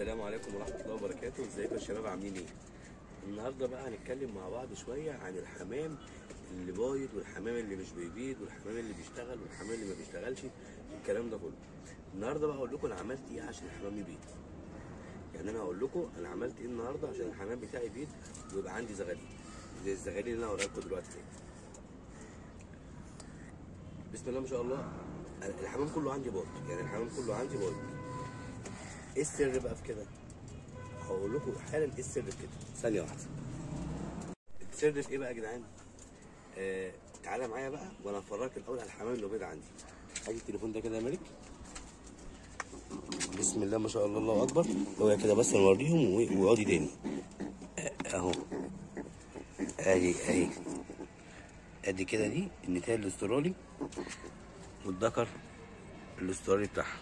السلام عليكم ورحمة الله وبركاته ازيكم يا شباب عاملين ايه النهارده بقى هنتكلم مع بعض شوية عن الحمام اللي بايض والحمام اللي مش بيبيض والحمام اللي بيشتغل والحمام اللي ما بيشتغلش الكلام ده كله النهارده بقى هقول لكم انا عملت ايه عشان الحمام يبيض يعني انا هقول لكم انا عملت ايه النهارده عشان الحمام بتاعي يبيض ويبقى عندي زغاليل زي الزغاليل اللي انا هوريها لكم دلوقتي دي بسم الله ما شاء الله الحمام كله عندي بايض يعني الحمام كله عندي بايض ايه السر بقى في كده؟ هقول لكم حالا ايه السر في كده ثانية واحدة السر في ايه بقى يا جدعان؟ آه تعالى معايا بقى وانا هفرجك الاول على الحمام اللي بيض عندي هاجي التليفون ده كده يا ملك بسم الله ما شاء الله الله اكبر هو كده بس نوريهم و- ويقعدي تاني آه، اهو اهي اهي ادي كده دي النتايه الاسترالي والذكر الاسترالي بتاعها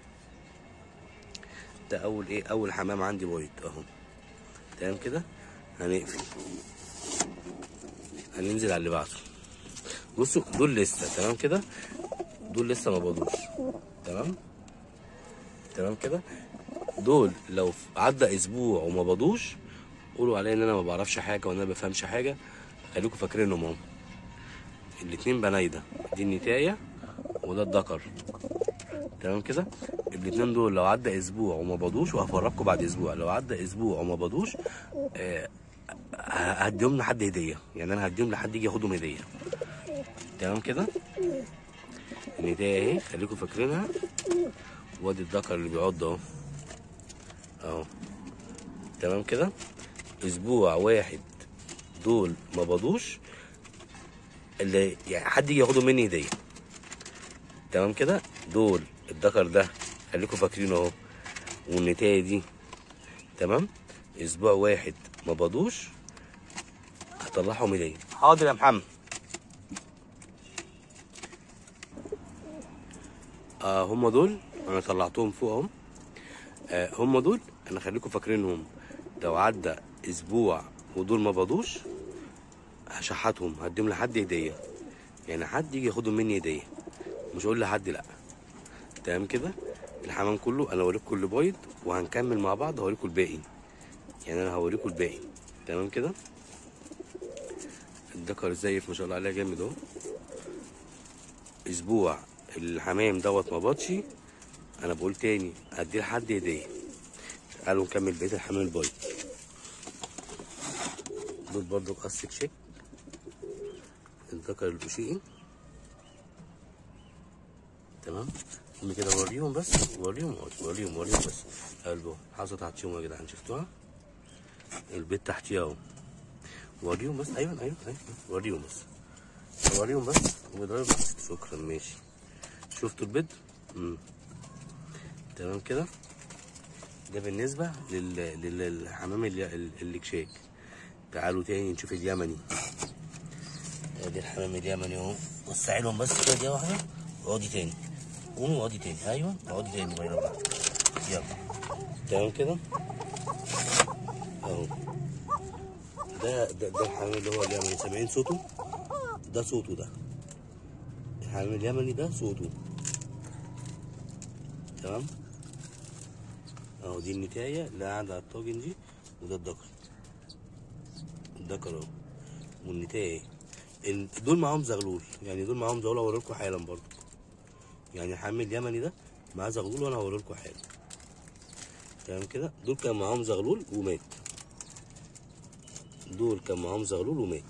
ده اول ايه اول حمام عندي بويض اهو تمام كده هنقفل هننزل على اللي بعده بصوا دول لسه تمام كده دول لسه ما بضوش تمام تمام كده دول لو عدى اسبوع وما بضوش قولوا عليا ان انا ما بعرفش حاجه وان انا ما بفهمش حاجه خليكم فاكرينهم اهو الاتنين بنايده دي النتايه وده الذكر تمام كده الاتنين دول لو عدى اسبوع وما بضوش وهفرجكم بعد اسبوع لو عدى اسبوع وما بضوش آه هديهم لحد هديه يعني انا هديهم لحد يجي ياخدهم هديه تمام كده النتايه اهي خليكم فاكرينها وادي الذكر اللي بيعض اهو اهو تمام كده اسبوع واحد دول ما بضوش اللي يعني حد يجي ياخدهم مني هديه تمام كده دول الذكر ده خليكم فاكرينه اهو والنتايه دي تمام اسبوع واحد ما بضوش هطلعهم هديه حاضر يا محمد آه هم دول انا طلعتهم فوق اهم آه هم دول انا خليكم فاكرينهم لو عدى اسبوع ودول ما بضوش هشحتهم هديهم لحد هديه يعني حد يجي ياخدهم مني هديه مش هقول لحد لا تمام كده الحمام كله انا هوريكم كل بيض وهنكمل مع بعض هوريكم الباقي يعني انا هوريكم الباقي تمام كده الذكر زيف ما شاء الله عليها جامد اهو اسبوع الحمام دوت ما بطش انا بقول تاني هديه لحد هديه تعالوا نكمل بقيه الحمام البيض دول برضو قص تشيك الذكر البشيئي تمام هم كده وريهم بس وريهم وريهم وريهم بس قلبه حاطه تحتيهم يا جدعان شفتوها البيت تحتيها اهو وريهم بس ايوه ايوه ايوه وريهم بس وريهم بس واضربوا بس شكرا ماشي شفتوا البيض امم تمام كده ده بالنسبه لل... لل- للحمام اللي الكشاك تعالوا تاني نشوف اليمني ادي الحمام اليمني اهو وسعي لهم بس كده دقيقه واحده واقعدي تاني قومي واقعدي تاني ايوه اقعدي تاني الله ينور يلا تمام كده اهو ده ده ده الحمام اللي هو اليمني سامعين صوته ده صوته ده الحمام اليمني ده صوته تمام اهو دي النتايه اللي قاعده على الطاجن دي وده الذكر الذكر اهو والنتايه ال- دول معاهم زغلول يعني دول معاهم زغلول هوريلكوا حالا برضو يعني الحمام اليمني ده معاه زغلول وانا هوريلكوا حالا تمام كده دول كان معاهم زغلول ومات دول كان معاهم زغلول ومات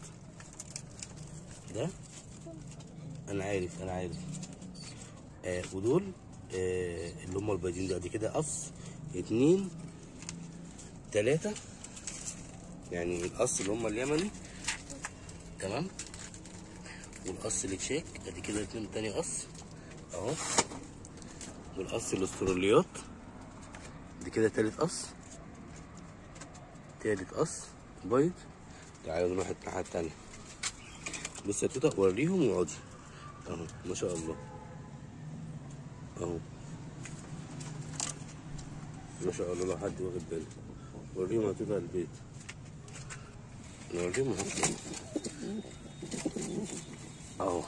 ده انا عارف انا عارف آه ودول آه اللي هم البيضين ده دي كده قص اتنين تلاتة يعني القص اللي هم اليمني تمام والقص الكشاك ادي كده اتنين تاني قص اهو والقص الاستراليات دي كده تالت قص تالت قص بيض تعالوا نروح الناحية التانية بص يا توتا وريهم واقعدي اهو ما شاء الله اهو ما شاء الله لو حد واخد باله وريهم يا توتا البيت نوريهم اهو اهو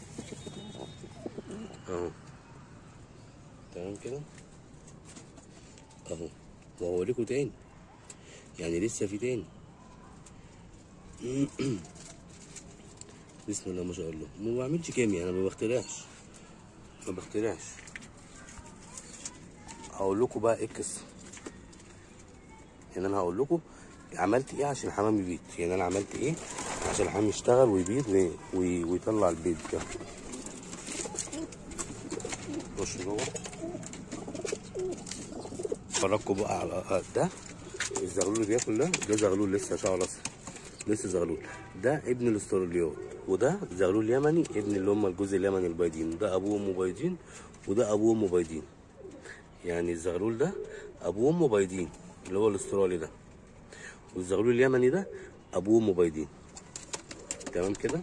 اهو تمام كده اهو وهوريكم تاني يعني لسه في تاني بسم الله ما شاء الله ما بعملش كيمياء انا ما بخترعش ما بخترعش هقول لكم بقى ايه القصه يعني انا هقول لكم عملت ايه عشان الحمام يبيض يعني انا عملت ايه عشان الحمام يشتغل ويبيض وي- وي- ويطلع البيض كده خش جوه اتفرجوا بقى على ده الزغلول اللي بياكل ده ده زغلول لسه شعر اصفر لسه زغلول ده ابن الاستراليات وده زغلول يمني ابن اللي هم الجزء اليمني البيضين ده ابوه وامه بيضين وده ابوه وامه بيضين يعني الزغلول ده ابوه وامه بيضين اللي هو الاسترالي ده والزغلول اليمني ده ابوه وامه بيضين تمام كده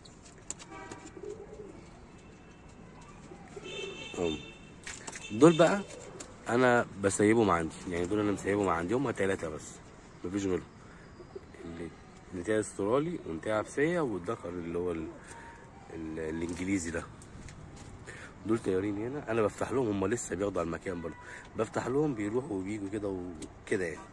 أم. دول بقى انا بسيبهم عندي يعني دول انا مسيبهم عندي هم ثلاثه بس مفيش غيرهم اللي نتاية استرالي ونتاية عبسية والذكر اللي هو ال... ال... الانجليزي ده دول طيارين هنا انا بفتح لهم هم لسه بياخدوا على المكان برضه بفتح لهم بيروحوا وبيجوا كده وكده يعني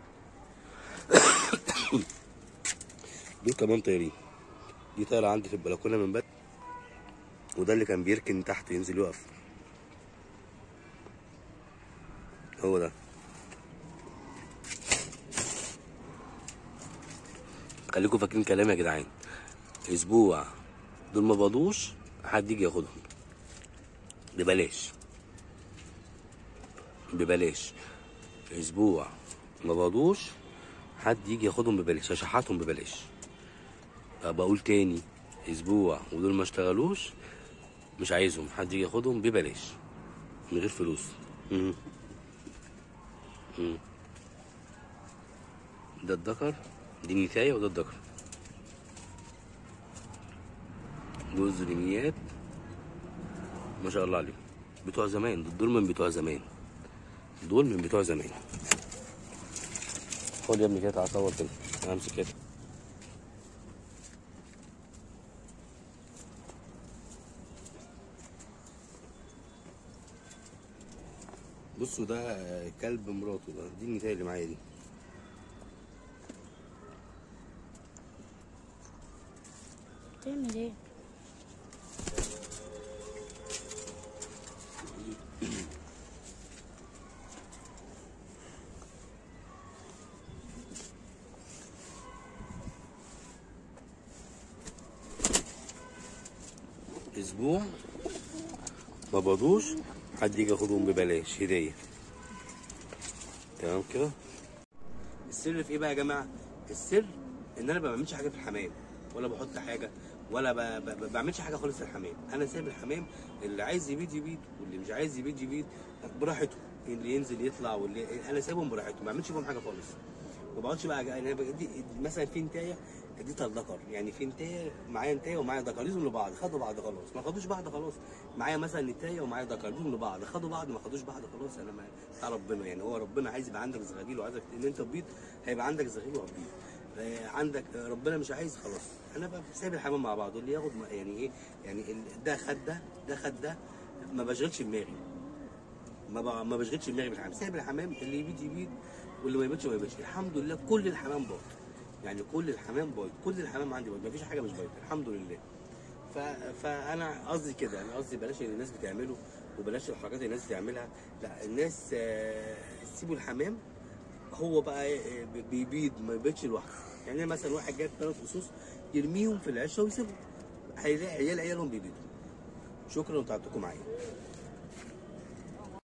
دول كمان طايرين دي طايره عندي في البلكونه من بدري وده اللي كان بيركن تحت ينزل يقف هو ده خليكم فاكرين كلامي يا جدعان اسبوع دول ما بضوش حد يجي ياخدهم ببلاش ببلاش اسبوع ما بضوش حد يجي ياخدهم ببلاش اشحاتهم ببلاش بقول تاني اسبوع ودول ما اشتغلوش مش عايزهم حد يجي ياخدهم ببلاش من غير فلوس مم. مم. ده الذكر دي النتاية وده الذكر دول الزلميات ما شاء الله عليهم بتوع زمان دول من بتوع زمان دول من بتوع زمان خد يا ابني كده تعالى صور كده امسك كده بصوا ده كلب مراته ده دي النتاية اللي معايا دي تعمل ايه؟ اسبوع ما بضوش حد يجي ياخدهم ببلاش هديه تمام كده السر في ايه بقى يا جماعه السر ان انا ما بعملش حاجه في الحمام ولا بحط حاجه ولا ب... ب... ب... بعملش حاجه خالص في الحمام انا سايب الحمام اللي عايز يبيض يبيض واللي مش عايز يبيض يبيض براحته اللي ينزل يطلع واللي انا سايبهم براحتهم ما بعملش فيهم حاجه خالص ما بقعدش بقى انا بقى دي مثلا في نتايه اديتها الذكر يعني في نتايه معايا نتايه ومعايا ذكر ليهم لبعض خدوا بعض خلاص ما خدوش بعض خلاص معايا مثلا نتايه ومعايا ذكر ليهم لبعض خدوا بعض ما خدوش بعض خلاص انا ما بتاع ربنا يعني هو ربنا عايز يبقى عندك زغاليل وعايزك ان انت تبيض هيبقى عندك زغاليل وهتبيض آه، عندك آه، ربنا مش عايز خلاص انا بقى سايب الحمام مع بعض اللي ياخد م- يعني ايه يعني ال- ده خد ده ده خد ده ما بشغلش دماغي ما ب- ما بشغلش دماغي بالحمام سايب الحمام اللي يبيض يبيض واللي ما يبيضش ما يبيضش الحمد لله كل الحمام بايض يعني كل الحمام بايض كل الحمام عندي بايض مفيش حاجه مش بايض الحمد لله ف... فانا قصدي كده انا قصدي بلاش اللي الناس بتعمله وبلاش الحاجات اللي الناس بتعملها لا الناس آه، سيبوا الحمام هو بقى إيه، بيبيض ما يبيضش لوحده يعني مثلا واحد جايب ثلاث فصوص يرميهم في العشه ويسيبهم هيلاقي عيال عيالهم بيبيضوا شكرا وتعبتكم معايا